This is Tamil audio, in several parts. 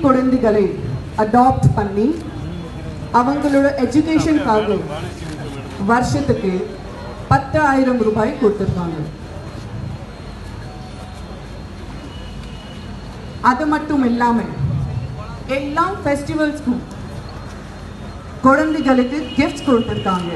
குழந்தைகளை அடாப்ட் பண்ணி அவங்களோட எஜுகேஷனுக்காக வருஷத்துக்கு பத்தாயிரம் ரூபாய் கொடுத்துருக்காங்க அது மட்டும் இல்லாம எல்லா ஃபெஸ்டிவல்ஸ்க்கும் குழந்தைகளுக்கு கிஃப்ட்ஸ் கொடுத்துருக்காங்க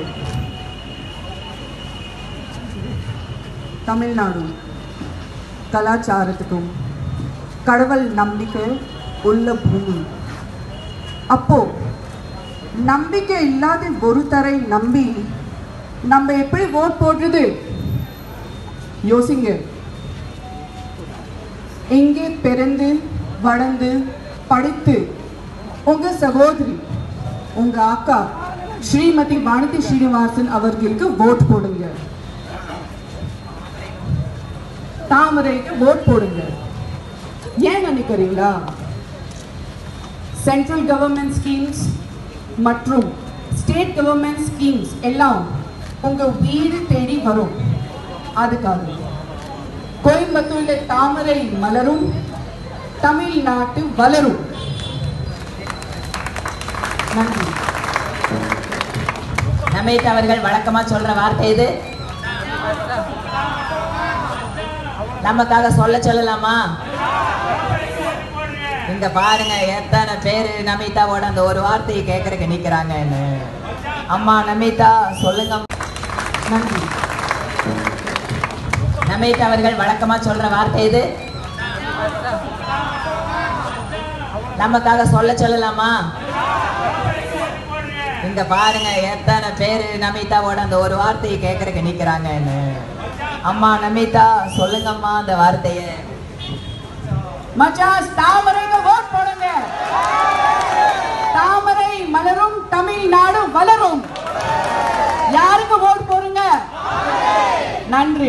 தமிழ்நாடு கலாச்சாரத்துக்கும் கடவுள் நம்பிக்கை உள்ள பூமி அப்போ நம்பிக்கை இல்லாத ஒருத்தரை நம்பி நம்ம எப்படி ஓட் போடுறது யோசிங்க இங்கே பிறந்து வளர்ந்து படித்து உங்க சகோதரி உங்க அக்கா ஸ்ரீமதி வானதி ஸ்ரீனிவாசன் அவர்களுக்கு ஓட் போடுங்க தாமரைக்கு ஓட் போடுங்க ஏன் நினைக்கிறீங்களா சென்ட்ரல் கவர்மெண்ட் ஸ்கீம்ஸ் மற்றும் ஸ்டேட் கவர்மெண்ட் ஸ்கீம்ஸ் எல்லாம் உங்க வீடு தேடி வரும் அதுக்காக கோயம்புத்தூர்ல தாமரை மலரும் தமிழ்நாட்டு வளரும் நன்றி நமித் அவர்கள் வழக்கமா சொல்ற வார்த்தை இது நமக்காக சொல்ல சொல்லலாமா இங்க பாருங்க எத்தனை பேரு நமிதாவோட அந்த ஒரு வார்த்தையை கேட்கறதுக்கு நிக்கிறாங்கன்னு அம்மா நமிதா சொல்லுங்க நன்றி நமித் அவர்கள் வழக்கமா சொல்ற வார்த்தை இது நமக்காக சொல்ல சொல்லலாமா இங்க பாருங்க எத்தனை பேரு நமிதாவோட அந்த ஒரு வார்த்தையை கேட்கறதுக்கு நிக்கிறாங்கன்னு அம்மா நமிதா சொல்லுங்கம்மா அந்த வார்த்தைய மச்சாஸ் தாமரைக்கு ஓட் போடுங்க தாமரை மலரும் தமிழ்நாடு வளரும் யாருக்கு ஓட் போடுங்க நன்றி